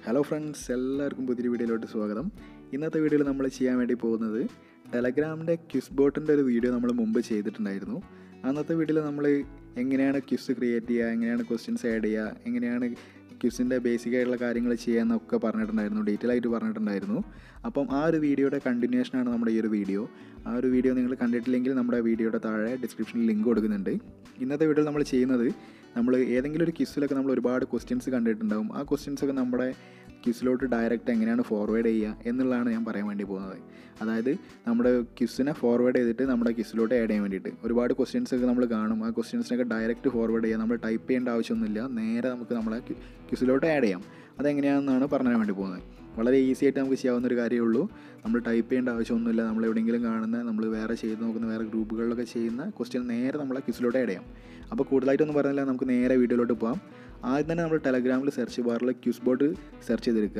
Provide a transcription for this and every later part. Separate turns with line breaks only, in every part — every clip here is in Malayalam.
ഹലോ ഫ്രണ്ട്സ് എല്ലാവർക്കും പുതിയൊരു വീഡിയോയിലോട്ട് സ്വാഗതം ഇന്നത്തെ വീഡിയോയിൽ നമ്മൾ ചെയ്യാൻ വേണ്ടി പോകുന്നത് ടെലഗ്രാമിൻ്റെ ക്വിസ് ബോട്ടിൻ്റെ ഒരു വീഡിയോ നമ്മൾ മുമ്പ് ചെയ്തിട്ടുണ്ടായിരുന്നു അന്നത്തെ വീഡിയോയിൽ നമ്മൾ എങ്ങനെയാണ് ക്വിസ് ക്രിയേറ്റ് ചെയ്യുക എങ്ങനെയാണ് ക്വസ്റ്റ്യൻസ് ആഡ് ചെയ്യുക എങ്ങനെയാണ് ക്വിസിൻ്റെ ബേസിക് ആയിട്ടുള്ള കാര്യങ്ങൾ ചെയ്യാമെന്നൊക്കെ പറഞ്ഞിട്ടുണ്ടായിരുന്നു ഡീറ്റെയിൽ ആയിട്ട് പറഞ്ഞിട്ടുണ്ടായിരുന്നു അപ്പം ആ ഒരു വീഡിയോയുടെ കണ്ടിന്യൂഷനാണ് നമ്മുടെ ഈ ഒരു വീഡിയോ ആ ഒരു വീഡിയോ നിങ്ങൾ കണ്ടിട്ടില്ലെങ്കിൽ നമ്മുടെ വീഡിയോയുടെ താഴെ ഡിസ്ക്രിപ്ഷനിൽ ലിങ്ക് കൊടുക്കുന്നുണ്ട് ഇന്നത്തെ വീഡിയോയിൽ നമ്മൾ ചെയ്യുന്നത് നമ്മൾ ഏതെങ്കിലും ഒരു ക്വിസിലൊക്കെ നമ്മൾ ഒരുപാട് ക്വസ്റ്റ്യൻസ് കണ്ടിട്ടുണ്ടാവും ആ ക്വസ്റ്റ്യൻസ് ഒക്കെ നമ്മുടെ ക്വിസിലോട്ട് ഡയറക്റ്റ് എങ്ങനെയാണ് ഫോർവേഡ് ചെയ്യുക എന്നുള്ളതാണ് ഞാൻ പറയാൻ വേണ്ടി പോകുന്നത് അതായത് നമ്മുടെ ക്വിസിനെ ഫോർവേഡ് ചെയ്തിട്ട് നമ്മുടെ ക്വിസിലോട്ട് ആഡ് ചെയ്യാൻ വേണ്ടിയിട്ട് ഒരുപാട് ക്വസ്റ്റ്യൻസ് ഒക്കെ നമ്മൾ കാണും ആ ക്വസ്റ്റ്യൻസിനൊക്കെ ഡയറക്റ്റ് ഫോർവേഡ് ചെയ്യാം നമ്മൾ ടൈപ്പ് ചെയ്യേണ്ട ആവശ്യമൊന്നുമില്ല നേരെ നമുക്ക് നമ്മളെ ക്വിസിലോട്ട് ആഡ് ചെയ്യാം അതെങ്ങനെയാണെന്നാണ് പറഞ്ഞു വേണ്ടി പോകുന്നത് വളരെ ഈസി ആയിട്ട് നമുക്ക് ചെയ്യാവുന്ന ഒരു കാര്യമേ ഉള്ളൂ നമ്മൾ ടൈപ്പ് ചെയ്യേണ്ട ആവശ്യമൊന്നുമില്ല നമ്മൾ എവിടെയെങ്കിലും കാണുന്ന നമ്മൾ വേറെ ചെയ്ത് നോക്കുന്ന വേറെ ഗ്രൂപ്പുകളിലൊക്കെ ചെയ്യുന്ന ക്വസ്റ്റ്യൻ നേരെ നമ്മളെ ക്വിസിലോട്ട് ആഡ് ചെയ്യാം അപ്പോൾ കൂടുതലായിട്ടൊന്നും പറയുന്നില്ല നമുക്ക് നേരെ വീഡിയോയിലോട്ട് പോകാം ആദ്യം തന്നെ നമ്മൾ ടെലഗ്രാമിൽ സെർച്ച് ബാറിൽ ക്യൂസ് ബോർഡ് സെർച്ച് ചെയ്തെടുക്കുക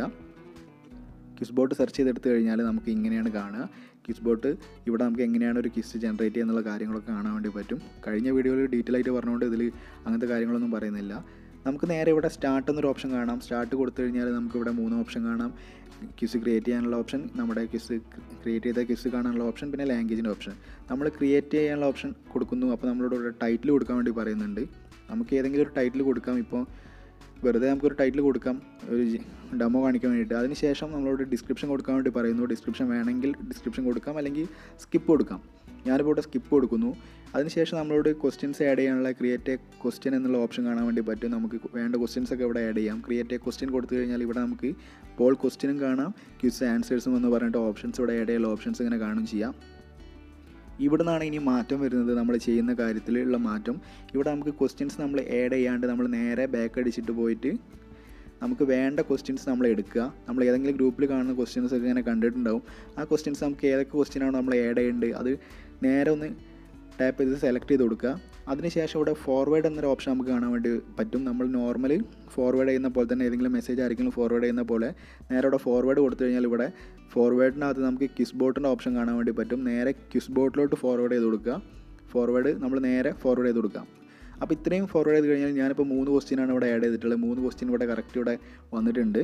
ക്യൂസ് ബോർഡ് സെർച്ച് ചെയ്തെടുത്ത് കഴിഞ്ഞാൽ നമുക്ക് ഇങ്ങനെയാണ് കാണുക ക്യൂസ് ബോട്ട് ഇവിടെ നമുക്ക് എങ്ങനെയാണ് ഒരു ക്വിസ് ജനറേറ്റ് ചെയ്യുക എന്നുള്ള കാര്യങ്ങളൊക്കെ കാണാൻ വേണ്ടി പറ്റും കഴിഞ്ഞ വീഡിയോയിൽ ഡീറ്റെയിൽ ആയിട്ട് പറഞ്ഞുകൊണ്ട് ഇതിൽ അങ്ങനത്തെ കാര്യങ്ങളൊന്നും പറയുന്നില്ല നമുക്ക് നേരെ ഇവിടെ സ്റ്റാർട്ട് എന്നൊരു ഓപ്ഷൻ കാണാം സ്റ്റാർട്ട് കൊടുത്തു കഴിഞ്ഞാൽ നമുക്ക് ഇവിടെ മൂന്ന് ഓപ്ഷൻ കാണാം ക്വിസ് ക്രിയേറ്റ് ചെയ്യാനുള്ള ഓപ്ഷൻ നമ്മുടെ ക്വിസ് ക്രിയേറ്റ് ചെയ്ത ക്വിസ് കാണാനുള്ള ഓപ്ഷൻ പിന്നെ ലാംഗ്വേജിൻ്റെ ഓപ്ഷൻ നമ്മൾ ക്രിയേറ്റ് ചെയ്യാനുള്ള ഓപ്ഷൻ കൊടുക്കുന്നു അപ്പോൾ നമ്മളോട് ഇവിടെ ടൈറ്റിൽ കൊടുക്കാൻ വേണ്ടി പറയുന്നുണ്ട് നമുക്ക് ഏതെങ്കിലും ഒരു ടൈറ്റിൽ കൊടുക്കാം ഇപ്പോൾ വെറുതെ നമുക്കൊരു ടൈറ്റിൽ കൊടുക്കാം ഒരു ഡെമോ കാണിക്കാൻ വേണ്ടിയിട്ട് അതിനുശേഷം നമ്മളോട് ഡിസ്ക്രിപ്ഷൻ കൊടുക്കാൻ വേണ്ടി പറയുന്നു ഡിസ്ക്രിപ്ഷൻ വേണമെങ്കിൽ ഡിസ്ക്രിപ്ഷൻ കൊടുക്കാം അല്ലെങ്കിൽ സ്കിപ്പ് കൊടുക്കാം ഞാനിപ്പോൾ ഇവിടെ സ്കിപ്പ് കൊടുക്കുന്നു അതിനുശേഷം നമ്മളോട് ക്വസ്റ്റ്യൻസ് ആഡ് ചെയ്യാനുള്ള ക്രിയേറ്റ് എ ക്വസ്റ്റ്യൻ എന്നുള്ള ഓപ്ഷൻ കാണാൻ വേണ്ടി പറ്റും നമുക്ക് വേണ്ട ക്വസ്റ്റ്യൻസ് ഒക്കെ ഇവിടെ ആഡ് ചെയ്യാം ക്രിയേറ്റ് എ ക്വസ്റ്റ്യൻ കൊടുത്തു കഴിഞ്ഞാൽ ഇവിടെ നമുക്ക് പോൾ ക്വസ്റ്റ്യനും കാണാം ക്വിസ് ആൻസേഴ്സും എന്ന് പറഞ്ഞിട്ട് ഓപ്ഷൻസ് ഇവിടെ ആഡ് ചെയ്യാനുള്ള ഓപ്ഷൻസ് ഇങ്ങനെ കാണും ചെയ്യാം ഇവിടെ നിന്നാണ് ഇനി മാറ്റം വരുന്നത് നമ്മൾ ചെയ്യുന്ന കാര്യത്തിലുള്ള മാറ്റം ഇവിടെ നമുക്ക് ക്വസ്റ്റ്യൻസ് നമ്മൾ ആഡ് ചെയ്യാണ്ട് നമ്മൾ നേരെ ബാക്ക് അടിച്ചിട്ട് പോയിട്ട് നമുക്ക് വേണ്ട ക്വസ്റ്റ്യൻസ് നമ്മൾ എടുക്കുക നമ്മൾ ഏതെങ്കിലും ഗ്രൂപ്പിൽ കാണുന്ന ക്വസ്റ്റ്യൻസ് ഒക്കെ ഇങ്ങനെ കണ്ടിട്ടുണ്ടാവും ആ ക്വസ്റ്റ്യൻസ് നമുക്ക് ഏതൊക്കെ ക്വസ്റ്റ്യൻ ആണോ നമ്മൾ ആഡ് ചെയ്യേണ്ടത് അത് നേരെ ഒന്ന് ടാപ്പ് ചെയ്ത് സെലക്ട് ചെയ്ത് കൊടുക്കുക അതിനുശേഷം ഇവിടെ ഫോർവേഡ് എന്നൊരു ഓപ്ഷൻ നമുക്ക് കാണാൻ വേണ്ടി പറ്റും നമ്മൾ നോർമൽ ഫോർവേഡ് ചെയ്യുന്ന പോലെ തന്നെ ഏതെങ്കിലും മെസ്സേജ് ആരെങ്കിലും ഫോർവേഡ് ചെയ്യുന്ന പോലെ നേരെ ഇവിടെ ഫോർവേഡ് കൊടുത്തു കഴിഞ്ഞാൽ ഇവിടെ ഫോർവേഡിനകത്ത് നമുക്ക് ക്വിസ് ബോട്ടിൻ്റെ ഓപ്ഷൻ കാണാൻ വേണ്ടി പറ്റും നേരെ ക്വിസ് ബോട്ടിലോട്ട് ഫോർവേഡ് ചെയ്ത് കൊടുക്കുക ഫോർവേഡ് നമ്മൾ നേരെ ഫോർവേഡ് ചെയ്ത് കൊടുക്കാം അപ്പോൾ ഇത്രയും ഫോർവേഡ് ചെയ്ത് കഴിഞ്ഞാൽ ഞാനിപ്പോൾ മൂന്ന് ക്വസ്റ്റ്യനാണ് ഇവിടെ ആഡ് ചെയ്തിട്ടുള്ളത് മൂന്ന് ക്വസ്റ്റ്യൻ ഇവിടെ കറക്റ്റ് ഇവിടെ വന്നിട്ടുണ്ട്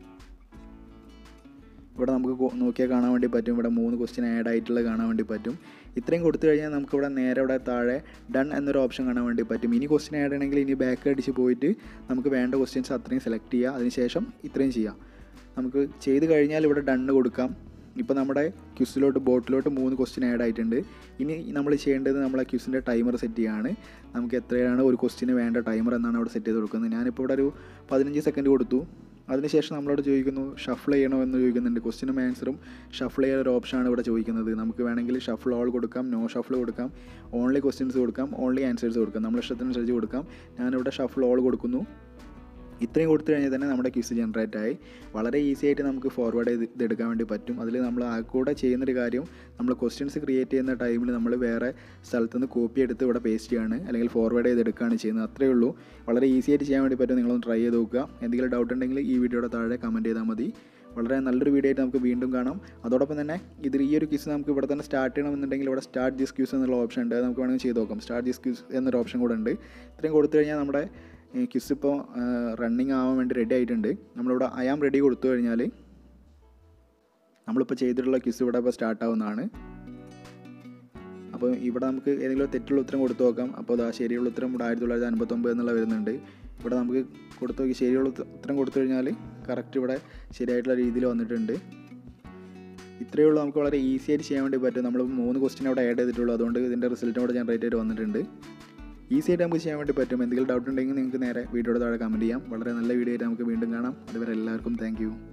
ഇവിടെ നമുക്ക് നോക്കിയാൽ കാണാൻ വേണ്ടി പറ്റും ഇവിടെ മൂന്ന് ക്വസ്റ്റ്യൻ ആഡ് ആയിട്ടുള്ളത് കാണാൻ വേണ്ടി പറ്റും ഇത്രയും കൊടുത്തു കഴിഞ്ഞാൽ നമുക്ക് ഇവിടെ നേരെ ഇവിടെ താഴെ ഡൺ എന്നൊരു ഓപ്ഷൻ കാണാൻ വേണ്ടി പറ്റും ഇനി ക്വസ്റ്റ്യൻ ആഡ് ചെയ്യണമെങ്കിൽ ഇനി ബാക്ക് അടിച്ച് പോയിട്ട് നമുക്ക് വേണ്ട ക്വസ്റ്റ്യൻസ് അത്രയും സെലക്ട് ചെയ്യുക അതിനുശേഷം ഇത്രയും ചെയ്യാം നമുക്ക് ചെയ്ത് കഴിഞ്ഞാൽ ഇവിടെ ഡണ്ണ് കൊടുക്കാം ഇപ്പോൾ നമ്മുടെ ക്യുസിലോട്ട് ബോട്ടിലോട്ട് മൂന്ന് ക്വസ്റ്റ്യൻ ആഡ് ആയിട്ടുണ്ട് ഇനി നമ്മൾ ചെയ്യേണ്ടത് നമ്മളെ ക്യുസിൻ്റെ ടൈമർ സെറ്റ് ചെയ്യുകയാണ് നമുക്ക് എത്രയാണ് ഒരു ക്വസ്റ്റ്യന് വേണ്ട ടൈമർ എന്നാണ് അവിടെ സെറ്റ് ചെയ്ത് കൊടുക്കുന്നത് ഞാനിപ്പോൾ ഇവിടെ ഒരു പതിനഞ്ച് സെക്കൻഡ് കൊടുത്തു അതിനുശേഷം നമ്മളോട് ചോദിക്കുന്നു ഷഫിൾ ചെയ്യണോ എന്ന് ചോദിക്കുന്നുണ്ട് ക്വസ്റ്റിനും ആൻസറും ഷഫിൾ ചെയ്യാൻ ഒരു ഓപ്ഷനാണ് ഇവിടെ ചോദിക്കുന്നത് നമുക്ക് വേണമെങ്കിൽ ഷഫിൾ ഓൾ കൊടുക്കാം നോ ഷഫിൾ കൊടുക്കാം ഓൺലി ക്വസ്റ്റ്യൻസ് കൊടുക്കാം ഓൺലി ആൻസേഴ്സ് കൊടുക്കാം നമ്മുടെ ഇഷ്ടത്തിനനുസരിച്ച് കൊടുക്കാം ഞാനിവിടെ ഷഫിൾ ഓൾ കൊടുക്കുന്നു ഇത്രയും കൊടുത്തു കഴിഞ്ഞാൽ തന്നെ നമ്മുടെ ക്വിസ് ജനറേറ്റ് ആയി വളരെ ഈസി ആയിട്ട് നമുക്ക് ഫോർവേഡ് ചെയ്ത് ഇതെടുക്കാൻ വേണ്ടി പറ്റും അതിൽ നമ്മൾ ആ കൂടെ ചെയ്യുന്നൊരു കാര്യം നമ്മൾ ക്വസ്റ്റ്യൻസ് ക്രിയേറ്റ് ചെയ്യുന്ന ടൈമിൽ നമ്മൾ വേറെ സ്ഥലത്ത് നിന്ന് കോപ്പി എടുത്ത് ഇവിടെ പേസ്റ്റ് ചെയ്യാണ് അല്ലെങ്കിൽ ഫോർവേഡ് ചെയ്തെടുക്കുകയാണ് ചെയ്യുന്നത് അത്രയേ ഉള്ളൂ വളരെ ഈസി ആയിട്ട് ചെയ്യാൻ വേണ്ടി പറ്റും നിങ്ങളൊന്ന് ട്രൈ ചെയ്ത് നോക്കുക എന്തെങ്കിലും ഡൗട്ട് ഉണ്ടെങ്കിൽ ഈ വീഡിയോയുടെ താഴെ കമൻറ്റ് ചെയ്താൽ മതി വളരെ നല്ലൊരു വീഡിയോ ആയിട്ട് നമുക്ക് വീണ്ടും കാണാം അതോടൊപ്പം തന്നെ ഇതിൽ ഈ ഒരു ക്യൂസ് നമുക്ക് ഇവിടെ തന്നെ സ്റ്റാർട്ട് ചെയ്യണമെന്നുണ്ടെങ്കിൽ ഇവിടെ സ്റ്റാർട്ട് ദിസ് ക്യൂസ് എന്നുള്ള ഓപ്ഷൻ ഉണ്ട് അത് നമുക്ക് വേണമെങ്കിൽ ചെയ്ത് നോക്കാം സ്റ്റാർട്ട് ദിസ് ക്യൂസ് എന്നൊരു ഓപ്ഷൻ കൂടെ ഉണ്ട് ഇത്രയും കൊടുത്തു കഴിഞ്ഞാൽ നമ്മുടെ ക്വിസ് ഇപ്പോൾ റണ്ണിങ് ആവാൻ വേണ്ടി റെഡി ആയിട്ടുണ്ട് നമ്മളിവിടെ ഐ ആം റെഡി കൊടുത്തു കഴിഞ്ഞാൽ നമ്മളിപ്പോൾ ചെയ്തിട്ടുള്ള ക്വിസ് ഇവിടെ ഇപ്പോൾ സ്റ്റാർട്ട് ആവുന്നതാണ് അപ്പോൾ ഇവിടെ നമുക്ക് ഏതെങ്കിലും തെറ്റുള്ള ഉത്തരം കൊടുത്തു നോക്കാം അപ്പോൾ അതാ ശരിയുള്ള ഉത്തരം ഇവിടെ ആയിരത്തി തൊള്ളായിരത്തി അൻപത്തൊമ്പത് എന്നുള്ള വരുന്നുണ്ട് ഇവിടെ നമുക്ക് കൊടുത്തു നോക്കി ശരിയുള്ള ഉത്തരം കൊടുത്തു കഴിഞ്ഞാൽ കറക്റ്റ് ഇവിടെ ശരിയായിട്ടുള്ള രീതിയിൽ വന്നിട്ടുണ്ട് ഇത്രയേ ഉള്ളൂ നമുക്ക് വളരെ ഈസി ആയിട്ട് ചെയ്യാൻ വേണ്ടി പറ്റും നമ്മൾ മൂന്ന് ക്വസ്റ്റ്യൻ അവിടെ ആഡ് ചെയ്തിട്ടുള്ളൂ അതുകൊണ്ട് ഇതിൻ്റെ റിസൾട്ടും കൂടെ ജനറേറ്റ് ചെയ്ത് വന്നിട്ടുണ്ട് ഈസി ആയിട്ട് നമുക്ക് ചെയ്യാൻ വേണ്ടി പറ്റും എന്തെങ്കിലും ഡൗട്ട് ഉണ്ടെങ്കിൽ നിങ്ങൾക്ക് നേരെ വീഡിയോയുടെ താഴെ കമൻറ്റ് ചെയ്യാം വളരെ നല്ല വീഡിയോ ആയിട്ട് നമുക്ക് വീണ്ടും കാണാം അതുവരെ എല്ലാവർക്കും താങ്ക്